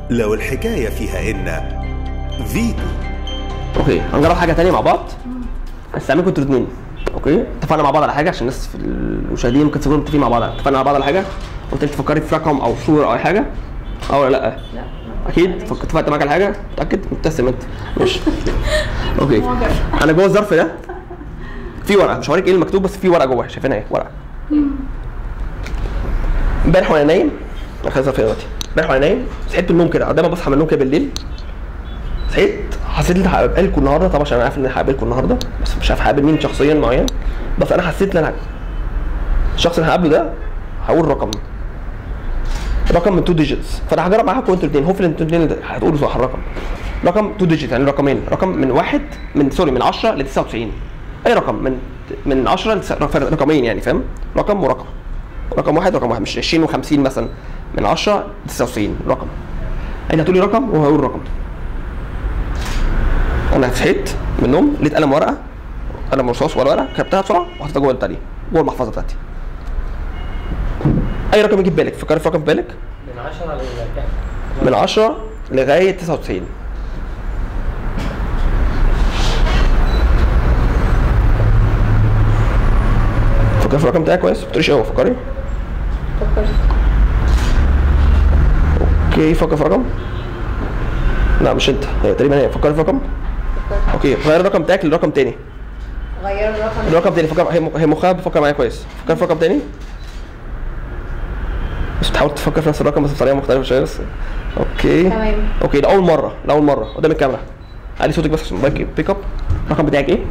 لو الحكاية فيها إن فيتو اوكي هنجرب حاجه تانية مع بعض هستعملكم انتوا الاثنين اوكي اتفقنا مع بعض على حاجه عشان الناس في المشاهدين ممكن تكونوا متفقين مع بعض اتفقنا مع بعض على حاجه قلت لك تفكري في رقم او صوره او اي حاجه اه ولا لا لا اكيد فك- اتفقت معاك على حاجه متاكد مبتسم انت ماشي اوكي انا جوه الظرف ده في ورقه مش هوريك ايه المكتوب بس في ورقه جوه شايفينها ايه ورقه امبارح وانا نايم انا خلاص فيها دلوقتي امبارح وانا نايم صحيت من النوم كده دايما بصحى من النوم كده بالليل صحيت حسيت ان هقابلكم النهارده طبعا عشان انا عارف ان انا هقابلكم النهارده بس مش عارف هقابل مين شخصيا معين بس انا حسيت ان انا الشخص اللي هقابله ده هقول رقم رقم من تو ديجيتس فانا هجرب معاكم انتوا الاثنين هوفلي انتوا الاثنين هتقولوا صح الرقم رقم تو ديجيت يعني رقمين رقم من واحد من سوري من 10 ل 99 اي رقم من من 10 ل رقمين يعني فاهم رقم ورقم رقم واحد رقم واحد مش 20 و50 مثلا من 10 ل 99 رقم انت هتقولي رقم وهو هيقول رقم انا صحيت من النوم لقيت قلم ورقه قلم رصاص ورقه ورقه كتبتها بسرعه وحطيتها جوه التانية جوه المحفظه بتاعتي اي رقم يجي في بالك فكري في رقم في بالك من 10 لكام؟ من 10 لغايه 99 فكري في الرقم بتاعك كويس ما تقوليش اهو فكري فكرت اوكي فكر في رقم لا مش انت هي تقريبا هي فكري في رقم فكرت اوكي غير الرقم بتاعك لرقم تاني غير الرقم الرقم تاني فكر هي هي مخها بتفكر معايا كويس فكر في رقم تاني بس بتحاول تفكر في نفس الرقم بس بطريقه مختلفه شويه بس اوكي تمام. اوكي ده اول مره لاول مره قدام الكاميرا علي صوتك بس عشان المايك بيك اب الرقم بتاعك ايه؟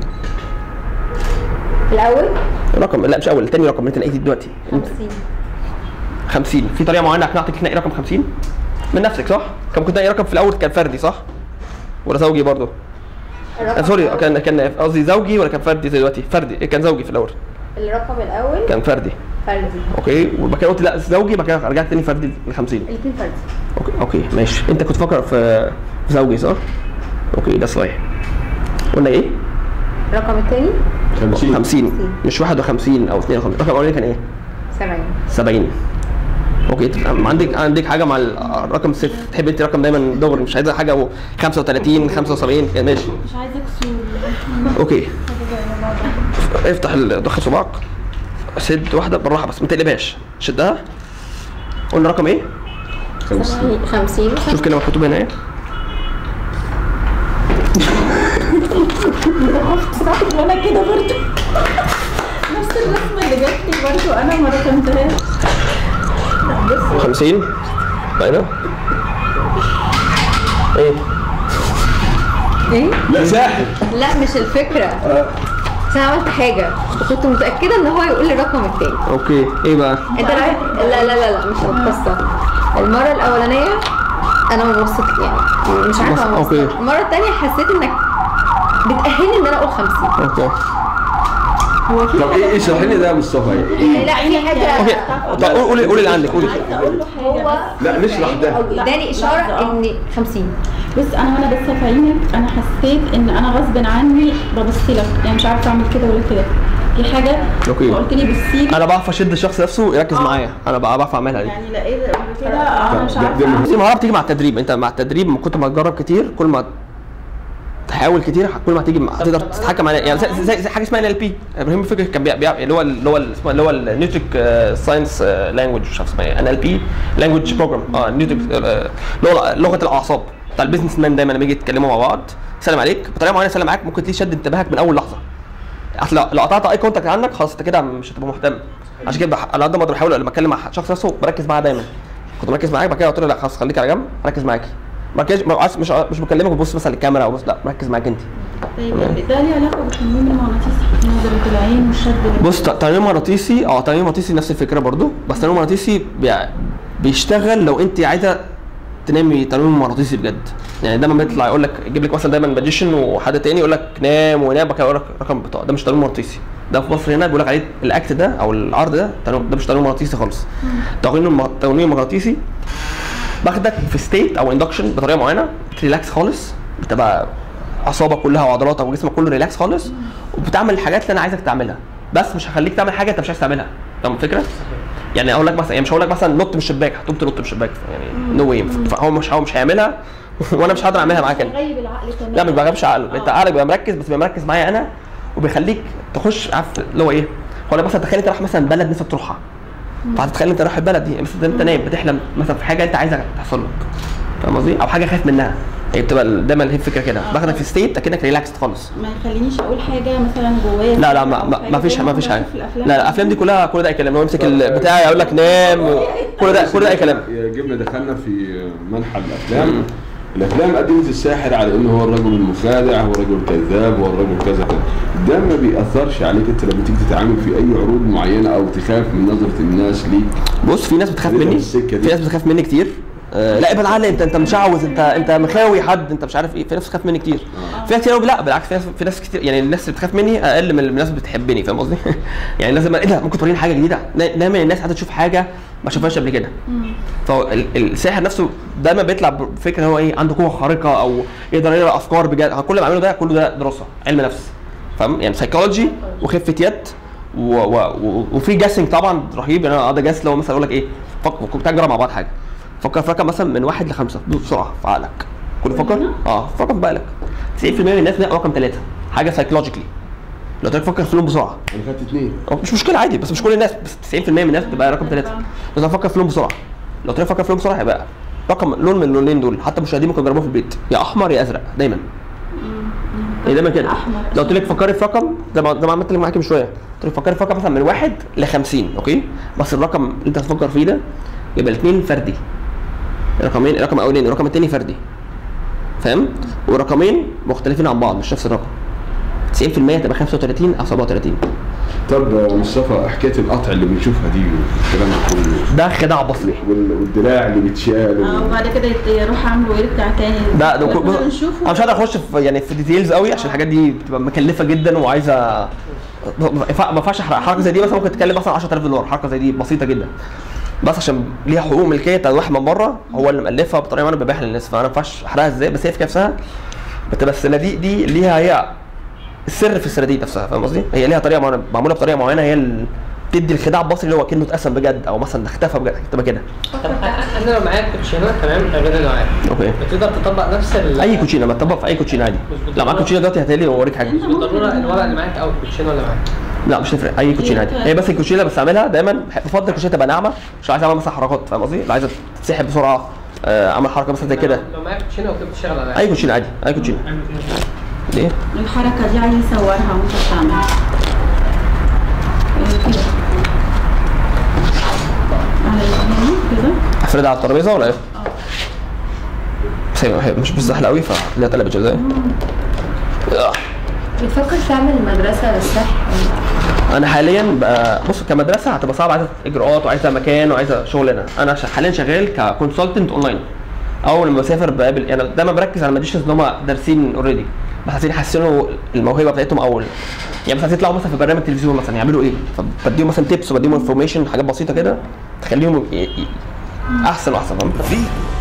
الاول الرقم لا مش اول تاني رقم اللي انت لقيتيه دلوقتي 50 50 في طريقه معينه اقنعتك تنقي رقم 50 من نفسك صح؟ كان ممكن تنقي رقم في الاول كان فردي صح؟ ولا زوجي برضه؟ آه، الرقم سوري الأول- كان كان قصدي زوجي ولا كان فردي زي دلوقتي؟ فردي إيه، كان زوجي في الاول الرقم الاول كان فردي فردي اوكي وبعد كده قلت لا زوجي بعد كده رجعت تاني فردي ل 50 الاثنين فردي اوكي اوكي ماشي انت كنت فاكر في في زوجي صح؟ اوكي ده صحيح قلنا ايه؟ الرقم الثاني 50 50 مش 51 او 52 الرقم الاولاني كان ايه؟ 70 70 اوكي طب عندك عندك حاجه مع الرقم الصفر تحب انت رقم دايما دغري مش عايزه حاجه 35 75 كده ماشي مش عايزه اكسور اوكي افتح ال- دخل صباعك سد واحده بالراحه بس ما تقلبهاش شدها قلنا رقم ايه؟ 50 50 شوف كده مكتوب هنا ايه؟ صراحة وانا كده برضه نفس الرسمة اللي جات لي برضه انا ما رسمتهاش 50 باينه ايه؟ ايه لا ساحر لا مش الفكره بس انا عملت حاجه وكنت متاكده ان هو يقول لي الرقم الثاني اوكي ايه بقى؟ انت عارف لا لا لا لا مش القصه المره الاولانيه انا ما بصيت يعني مش عارفه ما أوكي. بصيت. المره الثانيه حسيت انك بتاهلني ان انا اقول 50 اوكي هو في طب ايه ايه اشرح لي ده يا مصطفى يعني لا في حاجه اوكي طب قول- قولي قولي اللي عندك قولي عايزه اقول له حاجه هو لا نشرح ده اداني اشاره ان 50 بص انا وانا بس فاهمك انا حسيت ان انا غصب عني ببص لك يعني مش عارفه اعمل كده ولا كده في حاجه أوكي. فقلت لي بصي لي انا بعرف اشد الشخص نفسه يركز معايا انا بقى بعرف اعملها دي يعني لقيت قبل كده انا مش ده- ده عارفه مهم. دي مهاره بتيجي مع التدريب انت مع التدريب من كتر ما تجرب كتير كل ما تحاول كتير كل ما هتيجي مع- تقدر تتحكم على يعني زي, زي, زي حاجه اسمها ان ال بي ابراهيم فكر كان بيع بيع اللي هو اللي هو اسمه اللي هو النيوتريك ساينس لانجوج مش عارف اسمها ايه ان ال بي لانجوج بروجرام اه نيوتريك لغه لغه الاعصاب بتاع البيزنس مان دايما لما يجي يتكلموا مع بعض سلام عليك بطريقه معينه سلام معاك ممكن تلاقيه شد انتباهك من اول لحظه اصل لو- لو قطعت اي كونتاكت عنك خلاص انت كده مش هتبقى مهتم عشان كده بح- على قد ما اقدر بحاول لما اتكلم مع شخص نفسه بركز معاه دايما كنت مركز معاك بعد كده قلت له لا خلاص خليك على جنب ركز معاكي مركز ما- عايز- مش مش بكلمك وبص مثلا للكاميرا او بص لا مركز معاك انت طيب ده ليه علاقه بالتنويم المغناطيسي نظره العين والشد بال- بص ت- تنويم مغناطيسي اه تنويم مغناطيسي نفس الفكره برضو بس تنويم مغناطيسي بي- بيشتغل لو انت عايزه تنامي تنويم مغناطيسي بجد يعني دايما بيطلع يقول لك يجيب لك مثلا دايما ماجيشن وحد تاني يقول لك نام ونام بعد كده يقول لك رقم بطاقه ده مش تنويم مغناطيسي ده في مصر هنا بيقول لك عليه الاكت ده او العرض ده تنويم- ده مش تنويم مغناطيسي خالص تنويم الم- التنويم المغناطيسي باخدك في ستيت او اندكشن بطريقه معينه ريلاكس خالص بتبقى اعصابك كلها وعضلاتك وجسمك كله ريلاكس خالص وبتعمل الحاجات اللي انا عايزك تعملها بس مش هخليك تعمل حاجه انت مش عايز تعملها فاهم الفكره؟ يعني اقول لك مثلا يعني مش هقول لك مثلا نط من الشباك هتقوم تنط من الشباك يعني نو واي فهو مش هو مش هيعملها وانا مش هقدر اعملها معاك انا غيب العقل تماما لا ما بيغيبش عقله انت عقلك بيبقى مركز بس بيبقى مركز معايا انا وبيخليك تخش عارف اللي هو ايه هو لو مثلا تخيل انت رايح مثلا بلد نفسك تروحها فهتتخيل انت رايح البلد دي مثلا انت نايم بتحلم مثلا في حاجه انت عايزها تحصل لك فاهم قصدي او حاجه خايف منها هي بتبقى دايما هي الفكره كده باخدك في ستيت اكنك ريلاكسد خالص ما يخلينيش اقول حاجه مثلا جوايا لا لا ما, ما, ما فيش ما فيش حاجه لا لا الافلام دي كلها كل ده اي كلام هو يمسك البتاع يقول لك نام و- كل ده كل ده اي كلام جبنا دخلنا في منحى الافلام الافلام قدمت الساحر على انه هو الرجل المخادع هو الرجل الكذاب هو الرجل كذا كذا ده ما بيأثرش عليك انت لما تيجي تتعامل في اي عروض معينه او تخاف من نظره الناس ليك بص في ناس بتخاف خلينا مني في السكة دي. في ناس بتخاف مني كتير آه لا ابعد عني انت انت مشعوذ انت انت مخاوي حد انت مش عارف ايه في ناس بتخاف مني كتير في ناس كتير قوي لا بالعكس في ناس في ناس كتير يعني الناس اللي بتخاف مني اقل من الناس اللي بتحبني فاهم قصدي يعني لازم ايه ده ممكن توريني حاجه جديده دا- دايما الناس عايزه تشوف حاجه ما شافهاش قبل كده فالساحر نفسه دايما بيطلع بفكره ان هو ايه عنده قوه خارقه او يقدر يقرا افكار بجد كل اللي بعمله ده كله ده دراسه علم نفس فاهم يعني سايكولوجي وخفه يد و... و... و... وفي جاسنج طبعا رهيب يعني انا اقعد اجاس لو مثلا اقول لك ايه فكر كنت نجرب مع بعض حاجه فكر في رقم مثلا من واحد لخمسه بسرعه في عقلك كل فكر اه فكر في بالك 90% من الناس بيلاقوا رقم ثلاثه حاجه سايكولوجيكلي لو قلت لك فكر في لون بسرعه انا خدت اثنين أو مش مشكله عادي بس مش كل الناس بس 90% من الناس بتبقى رقم ثلاثه بس افكر في لون بسرعه لو قلت لك فكر في لون بسرعه هيبقى رقم لون من اللونين دول حتى المشاهدين ممكن يجربوه في البيت يا احمر يا ازرق دايما هي دايما كده أحمر. لو قلت لك فكري في رقم زي ما زي ما عملت لك معاكي من شويه قلت لك فكري في رقم مثلا من واحد ل 50 اوكي بس الرقم اللي انت هتفكر فيه ده يبقى الاثنين فردي رقمين الرقم الاولاني الرقم الثاني فردي فاهم ورقمين مختلفين عن بعض مش نفس الرقم 90% تبقى 35 او 37 طب يا مصطفى حكايه القطع اللي بنشوفها دي والكلام ده كله ده خداع بصري وال- والدراع اللي بيتشال اه وال- وبعد كده يت- يروح عامله ويرجع تاني ده ده كل كل- ما بص- بنشوفه انا مش هقدر اخش في يعني في ديتيلز قوي عشان الحاجات دي بتبقى مكلفه جدا وعايزه ما ينفع- ما ينفعش احرق حركه زي دي مثلا ممكن تتكلم مثلا 10000 دولار حركه زي دي بسيطه جدا بس عشان ليها حقوق ملكيه بتاع واحد من بره هو اللي مالفها بطريقه معينه ببيعها للناس فانا ما ينفعش احرقها ازاي بس هي في نفسها بتبقى الصناديق دي ليها هي السر في الصناديق نفسها فاهم قصدي؟ هي ليها طريقه معينه معموله بطريقه معينه هي اللي بتدي الخداع البصري اللي هو كانه اتقسم بجد او مثلا اختفى بجد تبقى كده طب انا لو معايا كوتشينه تمام غير اللي معايا اوكي بتقدر تطبق نفس ال اي كوتشينه ما تطبق في اي كوتشينه عادي لو معاك كوتشينه دلوقتي هتلاقي واوريك حاجه مش بالضروره الورق اللي معاك او الكوتشينه اللي معاك لا مش هتفرق اي كوتشينه عادي هي بس الكوتشينه بس اعملها دايما بفضل الكوتشينه تبقى ناعمه مش عايز اعمل مثلا حركات فاهم قصدي؟ لو عايزه تتسحب بسرعه آه، اعمل حركه مثلا زي كده لو معاك كوتشينه وكنت بتشتغل على اي كوتشينه عادي اي كوتشينه ليه؟ الحركه دي عايز يصورها وانت بتعملها إيه كده على اليمين كده افردها على الترابيزه ولا ايه؟ بس هي هي مش مش سهله قوي فليها اتقلبت ازاي؟ آه. بتفكر تعمل مدرسة للسحر انا حاليا بقى بص كمدرسه هتبقى صعب عايزه اجراءات وعايزه مكان وعايزه شغلانه انا ش- حاليا شغال ككونسلتنت اونلاين اول لما بسافر بقابل يعني دايما بركز على الماجيشنز اللي هم دارسين اوريدي بس عايزين يحسنوا الموهبه بتاعتهم او يعني مثلا عايزين يطلعوا مثلا في برنامج تلفزيون مثلا يعملوا ايه فبديهم مثلا تيبس وبديهم انفورميشن حاجات بسيطه كده تخليهم ي- ي- احسن واحسن فاهم فيتو